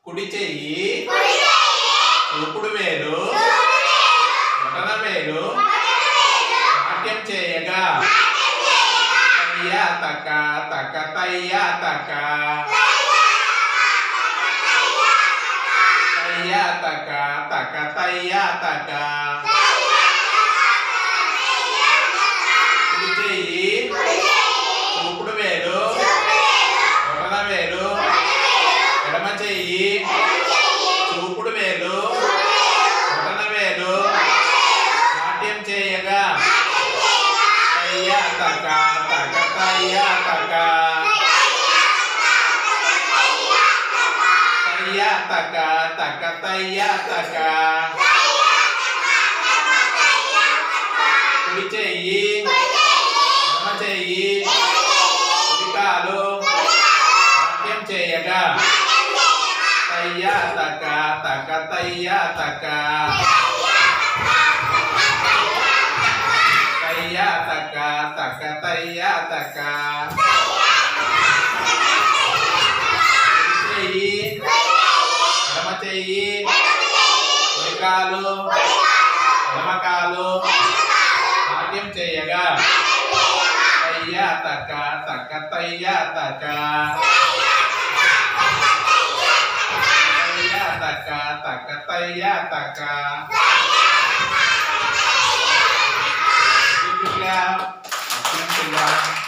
కుడి చెయ్యి చూపుడు వేలు బొటన వేలు నాట్యం చేయగా తయ్యా తక తక తయ్యా తక తయ్యా తక తక తయ్యా తక కుడి చెయ్యి చూపుడు వేలు బొటన వేలు ఎడమ చెయ్యి చూపుడు వేలు బొటన వేలు నాట్యం చేయగా తయ్యా తక తక తయ్యా తక తయ్యా తక తక తయ్యా తక కుడి చెయ్యి ఎడమ చెయ్యి కుడి కాలు నాట్యం చేయగా తయ్యా తక తక తయ్యా తక తయ్యా తక తక తయ్యా తక కుడి చెయ్యి ఎడమ చెయ్యి కుడి కాలు ఎడమ కాలు నాట్యం చేయగా తయ్యా తక తక తయ్యా తక తయ్యా తక తక తయ్యా తక Good job. Good job.